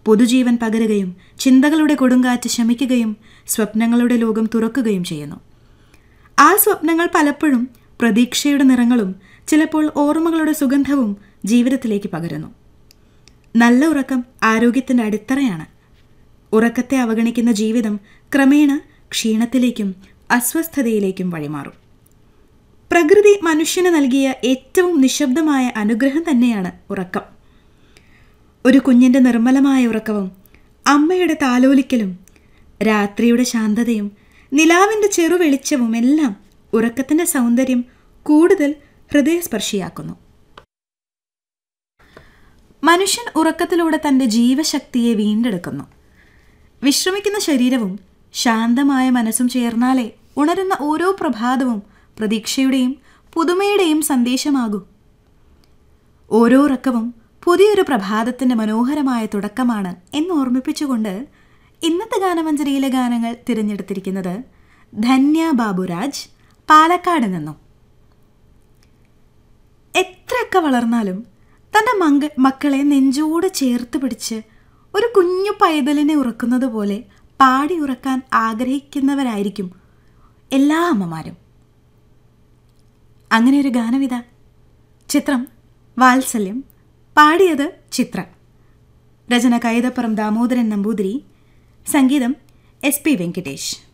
പുതുജീവൻ പകരുകയും ചിന്തകളുടെ കൊടുങ്കാറ്റ് ശമിക്കുകയും സ്വപ്നങ്ങളുടെ ലോകം തുറക്കുകയും ചെയ്യുന്നു ആ സ്വപ്നങ്ങൾ പലപ്പോഴും പ്രതീക്ഷയുടെ നിറങ്ങളും ചിലപ്പോൾ ഓർമ്മകളുടെ സുഗന്ധവും ജീവിതത്തിലേക്ക് പകരുന്നു നല്ല ഉറക്കം ആരോഗ്യത്തിൻ്റെ അടിത്തറയാണ് ഉറക്കത്തെ അവഗണിക്കുന്ന ജീവിതം ക്രമേണ ക്ഷീണത്തിലേക്കും അസ്വസ്ഥതയിലേക്കും വഴിമാറും പ്രകൃതി മനുഷ്യന് നൽകിയ ഏറ്റവും നിശബ്ദമായ അനുഗ്രഹം തന്നെയാണ് ഉറക്കം ഒരു കുഞ്ഞിൻ്റെ നിർമ്മലമായ ഉറക്കവും അമ്മയുടെ താലോലിക്കലും രാത്രിയുടെ ശാന്തതയും നിലാവിൻ്റെ ചെറുവെളിച്ചവും എല്ലാം ഉറക്കത്തിൻ്റെ സൗന്ദര്യം കൂടുതൽ ഹൃദയസ്പർശിയാക്കുന്നു മനുഷ്യൻ ഉറക്കത്തിലൂടെ തൻ്റെ ജീവശക്തിയെ വീണ്ടെടുക്കുന്നു വിശ്രമിക്കുന്ന ശരീരവും ശാന്തമായ മനസ്സും ചേർന്നാലേ ഉണരുന്ന ഓരോ പ്രഭാതവും പ്രതീക്ഷയുടെയും പുതുമയുടെയും സന്ദേശമാകൂ ഓരോ ഉറക്കവും പുതിയൊരു പ്രഭാതത്തിൻ്റെ മനോഹരമായ തുടക്കമാണ് എന്ന് ഓർമ്മിപ്പിച്ചുകൊണ്ട് ഇന്നത്തെ ഗാനമഞ്ജരിയിലെ ഗാനങ്ങൾ തിരഞ്ഞെടുത്തിരിക്കുന്നത് ധന്യ ബാബുരാജ് പാലക്കാട് നിന്നും എത്രയൊക്കെ വളർന്നാലും തൻ്റെ മങ്ക മക്കളെ നെഞ്ചോട് ചേർത്ത് പിടിച്ച് ഒരു കുഞ്ഞു പൈതലിനെ ഉറക്കുന്നത് പോലെ പാടി ഉറക്കാൻ ആഗ്രഹിക്കുന്നവരായിരിക്കും എല്ലാ അമ്മമാരും അങ്ങനെ ഒരു ഗാനവിധ ചിത്രം വാത്സല്യം പാടിയത് ചിത്ര രചന കൈതപ്പുറം ദാമോദരൻ നമ്പൂതിരി സംഗീതം എസ് പി വെങ്കിടേഷ്